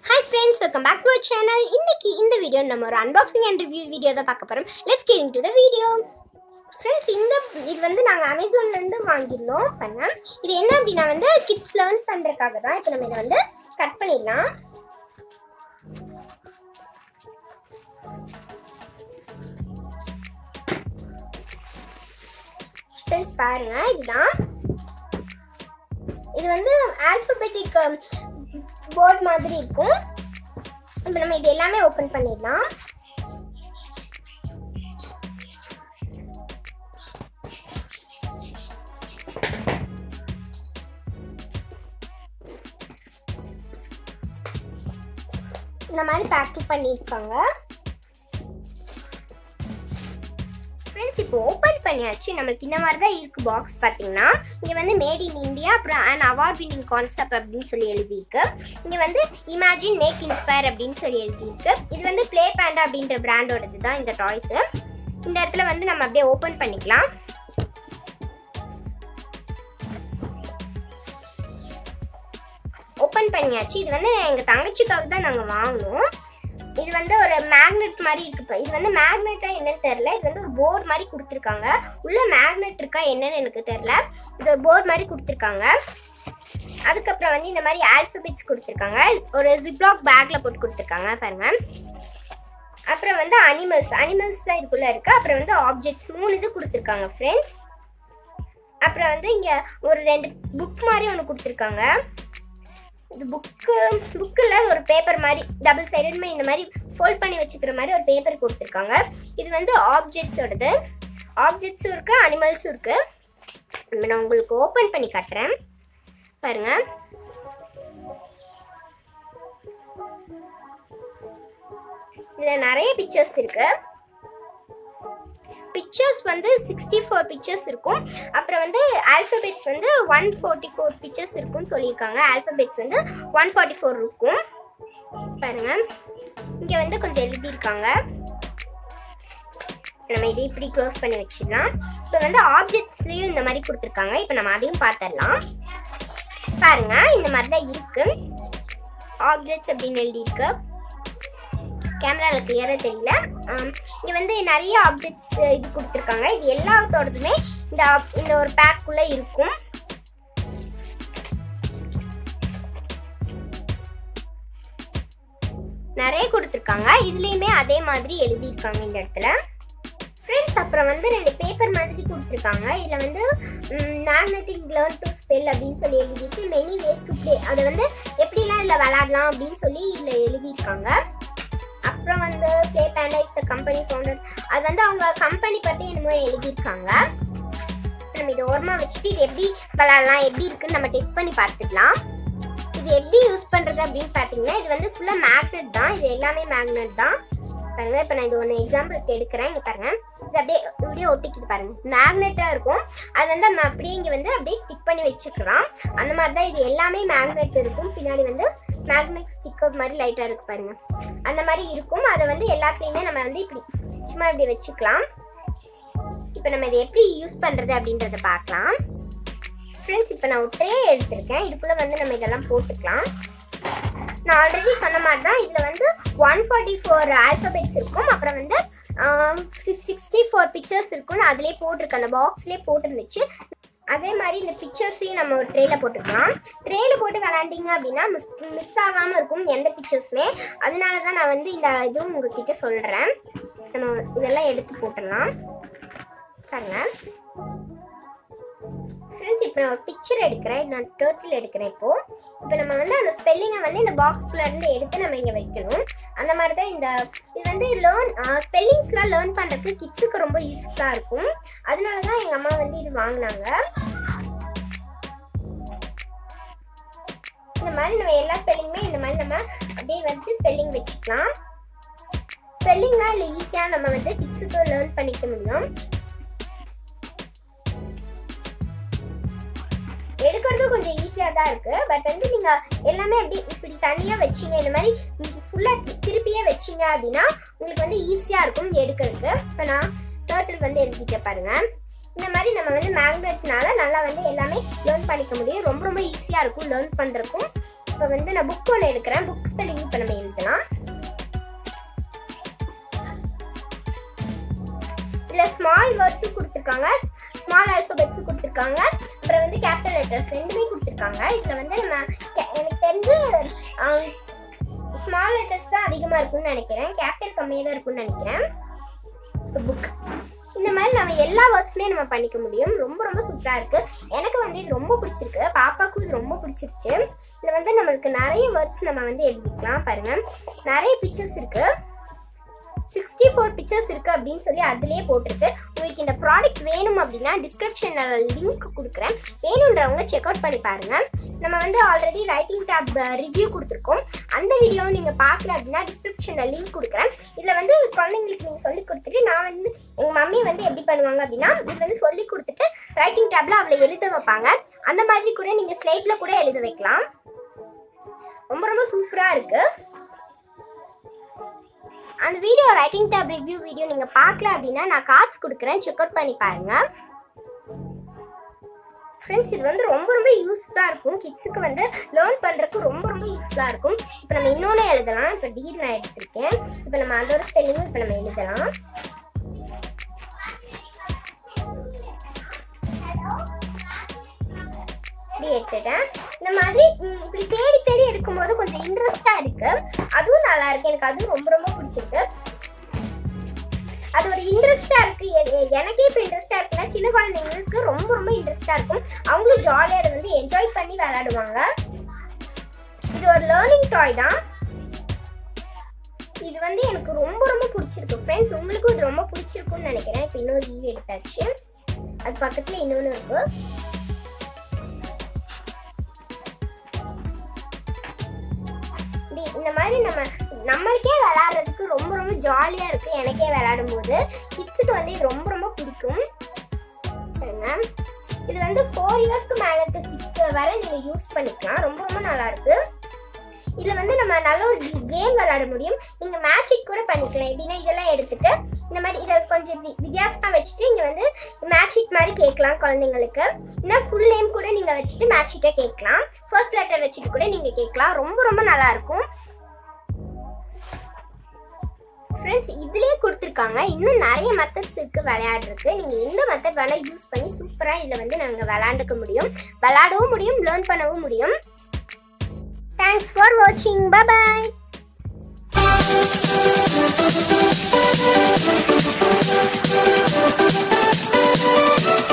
hi friends welcome back to our channel இன்னைக்கு இந்த video நம்ம ஒரு அன்பாக்சிங் அண்ட் ரிவ்யூ வீடியோ தான் பார்க்க போகிறோம் let's get to the video friends இந்த இது வந்து நாங்கள் அமேசான்லேருந்து வாங்கியிருந்தோம் பண்ண இது என்ன அப்படின்னா வந்து கிட்ஸ் லேர்ன் பண்ணுறதுக்காக தான் இப்போ நம்ம இதை வந்து கட் பண்ணிடலாம் ஃப்ரெண்ட்ஸ் பாருங்க இதுதான் இது வந்து ஆல்பபெட்டிக் போர்ட் மாதிரி இருக்கும் இப்போ நம்ம இது எல்லாமே ஓப்பன் பண்ணிடலாம் இந்த மாதிரி பேக்கிங் பண்ணியிருக்காங்க ஃப்ரெண்ட்ஸ் இப்போ ஓப்பன் பண்ணியாச்சு நம்மளுக்கு இந்த மாதிரி தான் இருக்கு பாக்ஸ் பார்த்தீங்கன்னா இங்கே வந்து மேட் இன் இந்தியா அப்புறம் அண்ட் அவார்ட் வின்னிங் கான்செப்ட் அப்படின்னு சொல்லி எழுதியிருக்கு இங்கே வந்து இமேஜின் மேக் இன்ஸ்பயர் அப்படின்னு சொல்லி எழுதியிருக்கு இது வந்து ப்ளே பேண்டா அப்படின்ற பிராண்டோடது தான் இந்த டாய்ஸு இந்த இடத்துல வந்து நம்ம அப்படியே ஓப்பன் பண்ணிக்கலாம் ஓப்பன் பண்ணியாச்சு இது வந்து எங்கள் தங்கச்சிக்காக தான் நாங்கள் வாங்கினோம் இது வந்து ஒரு மேக்னெட் மாதிரி இருக்கு இது வந்து மேக்னெட்டா என்னன்னு தெரியல இது வந்து ஒரு போர்டு மாதிரி கொடுத்துருக்காங்க உள்ள மேக்னெட் இருக்கா என்னன்னு எனக்கு தெரியல இது ஒரு போர்டு மாதிரி கொடுத்துருக்காங்க அதுக்கப்புறம் வந்து இந்த மாதிரி ஆல்பபெட்ஸ் கொடுத்துருக்காங்க ஒரு ஜிப்லாக் பேக்ல போட்டு கொடுத்துருக்காங்க பாருங்க அப்புறம் வந்து அனிமல்ஸ் அனிமல்ஸ் தான் இதுக்குள்ள இருக்கு அப்புறம் வந்து ஆப்ஜெக்ட்ஸ் மூணு இது கொடுத்துருக்காங்க ஃப்ரெண்ட்ஸ் அப்புறம் வந்து இங்க ஒரு ரெண்டு புக் மாதிரி ஒன்று கொடுத்துருக்காங்க இது புக்கு புக்கில் ஒரு பேப்பர் மாதிரி டபுள் சைடடுமே இந்த மாதிரி ஃபோல்ட் பண்ணி வச்சுக்கிற மாதிரி ஒரு பேப்பர் கொடுத்துருக்காங்க இது வந்து ஆப்ஜெக்ட்ஸோடது ஆப்ஜெக்ட்ஸும் இருக்குது அனிமல்ஸும் இருக்குது இப்போ நான் உங்களுக்கு ஓப்பன் பண்ணி காட்டுறேன் பாருங்க இதில் நிறைய பிக்சர்ஸ் இருக்குது பிக்சர்ஸ் வந்து சிக்ஸ்டி ஃபோர் பிக்சர்ஸ் இருக்கும் அப்புறம் வந்து ஆல்ஃபபெட்ஸ் வந்து ஒன் ஃபோர்ட்டி ஃபோர் பிக்சர்ஸ் இருக்கும்னு சொல்லியிருக்காங்க ஆல்ஃபபெட்ஸ் வந்து ஒன் ஃபார்ட்டி ஃபோர் இருக்கும் பாருங்க இங்கே வந்து கொஞ்சம் எழுதியிருக்காங்க நம்ம இதை இப்படி க்ளோஸ் பண்ணி வச்சிடலாம் இப்போ வந்து ஆப்ஜெக்ட்ஸ்லேயும் இந்த மாதிரி கொடுத்துருக்காங்க இப்போ நம்ம அதையும் பார்த்துடலாம் பாருங்க இந்த மாதிரி தான் இருக்கு ஆப்ஜெக்ட்ஸ் அப்படின்னு எழுதியிருக்கு கேமராவில் கிளியராக தெரியல இங்கே வந்து நிறைய ஆப்ஜெக்ட்ஸ் இது கொடுத்துருக்காங்க இது எல்லாத்தோடதுமே இந்த இந்த ஒரு பேக்குள்ளே இருக்கும் நிறைய கொடுத்துருக்காங்க இதுலேயுமே அதே மாதிரி எழுதியிருக்காங்க இந்த இடத்துல ஃப்ரெண்ட்ஸ் அப்புறம் வந்து ரெண்டு பேப்பர் மாதிரி கொடுத்துருக்காங்க இதில் வந்து மேக்னெட்டிக் லேர்ன் டு ஸ்பெல் அப்படின்னு சொல்லி எழுதிட்டு மெனி வேஸ் டு ப்ளே அதை வந்து எப்படிலாம் இதில் விளாடலாம் அப்படின்னு சொல்லி இதில் எழுதியிருக்காங்க அப்புறம் வந்து play panda is the company founder அது வந்து அவங்க கம்பெனி பற்றி என்னமோ எழுதியிருக்காங்க நம்ம இதை ஓரமாக வச்சுட்டு இது எப்படி விளாட்லாம் எப்படி இருக்குன்னு நம்ம டெஸ்ட் பண்ணி பார்த்துக்கலாம் இது எப்படி யூஸ் பண்ணுறது அப்படின்னு பார்த்தீங்கன்னா இது வந்து ஃபுல்லாக மேக்னெட் தான் இது எல்லாமே மேக்னெட் தான் பாருங்க இப்போ நான் இது ஒன்று எக்ஸாம்பிளுக்கு எடுக்கிறேன் இங்கே பாருங்க இது அப்படியே இப்படியே ஒட்டிக்கிட்டு பாருங்க மேக்னெட்டாக இருக்கும் அது வந்து நம்ம அப்படியே இங்கே வந்து அப்படியே ஸ்டிக் பண்ணி வச்சுக்கலாம் அந்த மாதிரி தான் இது எல்லாமே மேக்னெட் இருக்கும் பின்னாடி வந்து மேக்னெட் ஸ்டிக்கர் மாதிரி லைட்டாக இருக்கு பாருங்க அந்த மாதிரி இருக்கும் அதை வந்து எல்லாத்துலேயுமே நம்ம வந்து இப்படி சும்மா இப்படி வச்சுக்கலாம் இப்போ நம்ம இதை எப்படி யூஸ் பண்ணுறது அப்படின்றத பார்க்கலாம் ஃப்ரெண்ட்ஸ் இப்போ நான் ஒரு ட்ரே எடுத்திருக்கேன் இதுக்குள்ளே வந்து நம்ம இதெல்லாம் போட்டுக்கலாம் நான் ஆல்ரெடி சொன்ன மாதிரி தான் இதில் வந்து ஒன் ஃபார்ட்டி ஃபோர் ஆல்ஃபபெட்ஸ் இருக்கும் அப்புறம் வந்து சிக்ஸ்டி ஃபோர் பிக்சர்ஸ் இருக்கும்னு அதிலே போட்டிருக்கு அந்த பாக்ஸ்லேயே போட்டிருந்துச்சு அதே மாதிரி இந்த பிக்சர்ஸையும் நம்ம ஒரு ட்ரேல போட்டுக்கலாம் ட்ரேல போட்டு விளாண்டிங்க அப்படின்னா மிஸ் மிஸ் ஆகாமல் இருக்கும் எந்த பிக்சர்ஸுமே அதனால தான் நான் வந்து இந்த இதுவும் உங்ககிட்ட சொல்கிறேன் நம்ம இதெல்லாம் எடுத்து போட்டுடலாம் பாருங்க ஃப்ரெண்ட்ஸ் இப்போ நான் ஒரு பிக்சர் எடுக்கிறேன் நான் டேர்ட்டில் எடுக்கிறேன் இப்போ இப்போ நம்ம வந்து அந்த ஸ்பெல்லிங்கை வந்து இந்த பாக்ஸ்குள்ளே இருந்து எடுத்து நம்ம இங்கே வைக்கணும் அந்த மாதிரி தான் இந்த இது வந்து லேர்ன் ஸ்பெல்லிங்ஸ்லாம் லேர்ன் பண்ணுறதுக்கு கிட்ஸுக்கு ரொம்ப யூஸ்ஃபுல்லாக இருக்கும் அதனால தான் எங்கள் அம்மா வந்து இது வாங்கினாங்க இந்த மாதிரி நம்ம எல்லா ஸ்பெல்லிங்குமே இந்த மாதிரி நம்ம அப்படியே வச்சு ஸ்பெல்லிங் வச்சுக்கலாம் ஸ்பெல்லிங்லாம் இல்லை ஈஸியாக நம்ம வந்து கிட்ஸுக்கு லேர்ன் பண்ணிக்க முடியும் எடுக்கிறது கொஞ்சம் ஈஸியாக தான் இருக்குது பட் வந்து நீங்கள் எல்லாமே அப்படி இப்படி தனியாக வச்சிங்க இந்த மாதிரி ஃபுல்லாக திருப்பியே வச்சிங்க அப்படின்னா உங்களுக்கு வந்து ஈஸியாக இருக்கும் எடுக்கிறதுக்கு இப்போ நான் டேர்ட்டில் வந்து எழுதிட்டேன் பாருங்கள் இந்த மாதிரி நம்ம வந்து மேக்னெட்னால நல்லா வந்து எல்லாமே லேர்ன் பண்ணிக்க முடியும் ரொம்ப ரொம்ப ஈஸியாக இருக்கும் லேர்ன் பண்ணுறக்கும் இப்போ வந்து நான் புக் ஒன்று எடுக்கிறேன் புக் ஸ்பெல்லிங் இப்போ நம்ம எழுதலாம் இதில் ஸ்மால் வேர்ட்ஸும் கொடுத்துருக்காங்க ஸ்மால் ஆல்ஃபபெட்ஸும் கொடுத்துருக்காங்க அப்புறம் வந்து கேபிட்டல் லெட்டர்ஸ் ரெண்டுமே கொடுத்துருக்காங்க இதில் வந்து நம்ம கே- எனக்கு தெரிஞ்சு ஸ்மால் லெட்டர்ஸ் தான் அதிகமாக இருக்கும்னு நினைக்கிறேன் கேபிட்டல் கம்மியாக தான் இருக்கும்னு நினைக்கிறேன் புக் இந்த மாதிரி நம்ம எல்லா வேர்ட்ஸுமே நம்ம பண்ணிக்க முடியும் ரொம்ப ரொம்ப சூப்பராக இருக்கு எனக்கு வந்து இது ரொம்ப பிடிச்சிருக்கு பாப்பாவுக்கும் இது ரொம்ப பிடிச்சிருச்சு இதில் வந்து நம்மளுக்கு நிறைய வேர்ட்ஸ் நம்ம வந்து எழுதிக்கலாம் பாருங்க நிறைய பிக்சர்ஸ் இருக்கு சிக்ஸ்டி ஃபோர் பிக்சர்ஸ் இருக்கு அப்படின்னு சொல்லி அதுலேயே போட்டிருக்கு உங்களுக்கு இந்த ப்ராடக்ட் வேணும் அப்படின்னா டிஸ்கிரிப்ஷனில் லிங்க் கொடுக்குறேன் வேணுன்றவங்க செக் அவுட் பண்ணி பாருங்க நம்ம வந்து ஆல்ரெடி ரைட்டிங் டேப் ரிவ்யூ கொடுத்துருக்கோம் அந்த வீடியோவை நீங்கள் பார்க்கல அப்படின்னா டிஸ்கிரிப்ஷனில் லிங்க் கொடுக்குறேன் இதில் வந்து குழந்தைங்களுக்கு நீங்கள் சொல்லி கொடுத்துட்டு நான் வந்து எங்கள் மம்மி வந்து எப்படி பண்ணுவாங்க அப்படின்னா இது வந்து சொல்லி கொடுத்துட்டு ரைட்டிங் டேப்ல அவளை எழுத வைப்பாங்க அந்த மாதிரி கூட நீங்கள் ஸ்லேட்டில் கூட எழுத வைக்கலாம் ரொம்ப ரொம்ப சூப்பராக இருக்குது அந்த video writing tab review video நீங்கள் பார்க்கல அப்படின்னா நான் கார்ட்ஸ் கொடுக்குறேன் செக் அவுட் பண்ணி பாருங்க ஃப்ரெண்ட்ஸ் இது வந்து ரொம்ப ரொம்ப யூஸ்ஃபுல்லாக இருக்கும் கிட்ஸுக்கு வந்து லேர்ன் பண்ணுறதுக்கு ரொம்ப ரொம்ப யூஸ்ஃபுல்லாக இருக்கும் இப்போ நம்ம இன்னொன்று எழுதலாம் இப்போ டி நான் எடுத்திருக்கேன் இப்போ நம்ம அதோட ஸ்பெல்லிங்கும் இப்போ நம்ம எழுதலாம் இப்படி எடுத்துட்டேன் இந்த மாதிரி ம், இப்படி தேடி தேடி எடுக்கும்போது கொஞ்சம் இன்ட்ரெஸ்டாக இருக்கு அதுவும் நல்லா இருக்கு எனக்கு அதுவும் ரொம்ப ரொம்ப பிடிச்சிருக்கு அது ஒரு இன்ட்ரெஸ்டா இருக்கு எ- எ- எனக்கே இப்போ இன்ட்ரெஸ்டா இருக்குன்னா சின்ன குழந்தைங்களுக்கு ரொம்ப ரொம்ப இன்ட்ரெஸ்டா இருக்கும் அவங்களும் ஜாலியாக அதை வந்து என்ஜாய் பண்ணி விளையாடுவாங்க இது ஒரு லேர்னிங் டாய் தான் இது வந்து எனக்கு ரொம்ப ரொம்ப பிடிச்சிருக்கு ஃப்ரெண்ட்ஸ் உங்களுக்கும் இது ரொம்ப பிடிச்சிருக்கும்னு நினைக்கிறேன் இப்போ இன்னொரு வீடியோ எடுத்தாச்சு அது பக்கத்துல இன்னொன்று இருக்கு இப்படி இந்த மாதிரி நம்ம நம்மளுக்கே விளையாடுறதுக்கு ரொம்ப ரொம்ப ஜாலியாக இருக்குது எனக்கே விளையாடும் போது கிட்ஸுக்கு வந்து இது ரொம்ப ரொம்ப பிடிக்கும் பாருங்க இது வந்து ஃபோர் இயர்ஸ்க்கு மேலே இருக்க கிட்ஸ் வரை நீங்கள் யூஸ் பண்ணிக்கலாம் ரொம்ப ரொம்ப நல்லா இருக்கு இதில் வந்து நம்ம நல்ல ஒரு கேம் விளையாட முடியும் நீங்கள் மேட்சிக் கூட பண்ணிக்கலாம் எப்படின்னா இதெல்லாம் எடுத்துட்டு இந்த மாதிரி இதை கொஞ்சம் வி- வித்தியாசமா வச்சுட்டு இங்கே வந்து மேட்சிக் மாதிரி கேட்கலாம் குழந்தைங்களுக்கு இல்லை ஃபுல் நேம் கூட நீங்கள் வச்சுட்டு மேட்சிட்டே கேட்கலாம் ஃபர்ஸ்ட் லெட்டர் வச்சுட்டு கூட நீங்கள் கேட்கலாம் ரொம்ப ரொம்ப நல்லா இருக்கும் ஃப்ரெண்ட்ஸ் இதுலேயே கொடுத்துருக்காங்க இன்னும் நிறைய மெத்தட்ஸ் இருக்குது விளையாடுறதுக்கு நீங்கள் எந்த மெத்தட் வேணால் யூஸ் பண்ணி சூப்பராக இதில் வந்து நாங்கள் விளையாண்டுக்க முடியும் விளையாடவும் முடியும் லேர்ன் பண்ணவும் முடியும் தேங்க்ஸ் ஃபார் வாட்சிங் பாய்